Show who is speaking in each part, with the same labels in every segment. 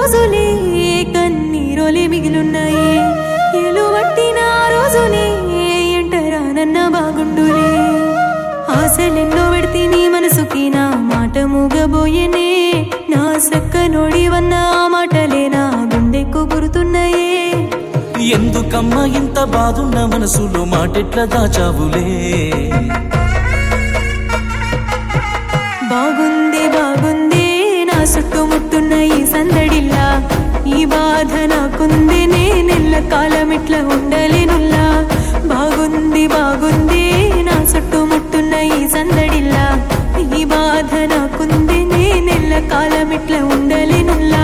Speaker 1: రోజులే కన్నీరోలే మిగిలున్నాయి ఎలువట్టిన రోజునే ఎంటరానన్న బాగుండులే ఆశలెన్నో పెడితే నీ మనసుకి నా మాట మూగబోయేనే నా సక్క నోడివన్న ఆ మాటలే నా గుండెకు గురుతున్నాయే
Speaker 2: ఎందుకమ్మా ఇంత బాధున్న మనసులో మాటెట్లా దాచావులే
Speaker 1: బాగుంది బాగుంది నా చుట్టుముట్టున్న ఈ సందడిల్లా ఈ బాధ నాకుంది నేనెల్ల కాలం ఇట్లా ఉండలేనుల్లా బాగుంది బాగుంది నా చుట్టుముట్టున్న ఈ సందడిల్లా ఈ బాధ నాకుంది నేనెల్ల కాలం ఇట్లా ఉండలేనుల్లా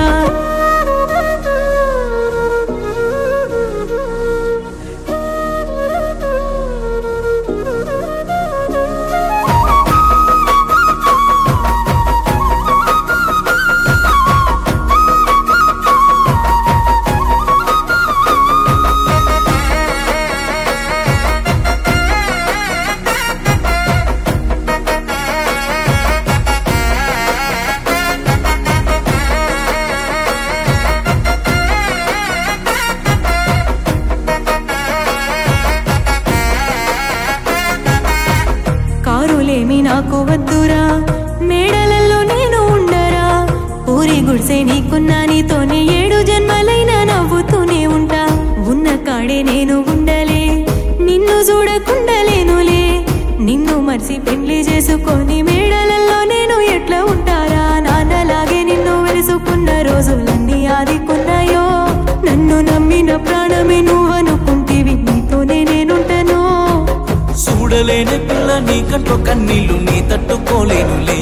Speaker 1: కారులేమి నాకు వద్దురా మేడలలో నేను ఉండరా ఊరి గుడిసే నీకున్నా నీతోనే ఏడు జన్మలైన నవ్వుతూనే ఉంటా ఉన్న కాడే నేను ఉండలే నిన్ను చూడకుండలేనులే నిన్ను మర్చి పెళ్లి చేసుకొని మేడలలో నేను ఎట్లా ఉంటారా నాన్నలాగే నిన్ను వెలుసుకున్న రోజులన్నీ ఆదికున్నాయో నన్ను నమ్మిన ప్రాణమే నువ్వనుకుంటివి నీతోనే నేనుంటాను
Speaker 2: చూడలేని పిల్ల నీ కంట్లో కన్నీళ్లు నీ తట్టుకోలేనులే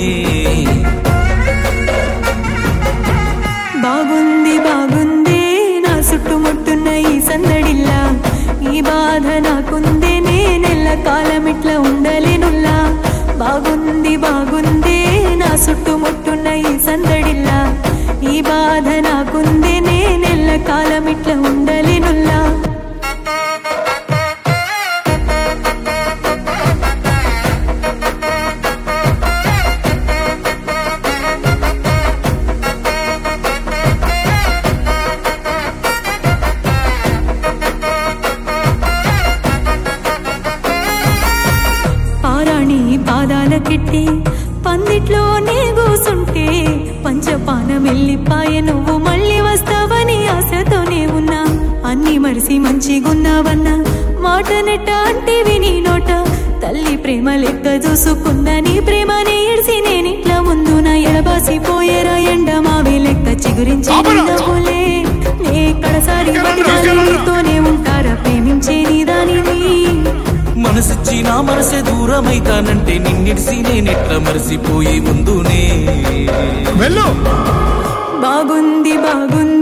Speaker 1: బాగుంది బాగుంది నా చుట్టుముట్టున్న ఈ సందడిల్లా ఈ బాధ నాకుంది నేనెల్ల కాలం ఇట్లా ఉండలేనుల్లా బాగుంది బాగుంది నా చుట్టుముట్టున్న ఈ సందడిల్లా ఈ బాధ నాకుంది నేనెల్ల కాలం ఇట్లా ఉండలేనుల్లా పారాణి పాదాల కిట్టి పందిట్లోనే కూసుంటే పంచపానం వెళ్ళిపాయ నువ్వు మళ్ళీ వస్తావని ఆశతోనే ఉన్నా అన్ని మరిసి మంచిగున్నావన్నా మాట నెట్ట అంటే విని నోట తల్లి ప్రేమ లెక్క చూసుకున్నా నీ ప్రేమని ఇడిసి నేనిట్లా ముందు నా ఎడబాసి పోయేరా ఎండ మావి లెక్క చిగురించి నవ్వులే నే కడసారి నీతోనే ఉంటారా ప్రేమించే నీ దానిని
Speaker 2: మనసిచ్చి నా మనసే దూరమైతానంటే నిన్నిడిసి నేనెట్లా మరిసిపోయి ముందునే
Speaker 3: వెళ్ళు
Speaker 1: బాగుంది బాగుంది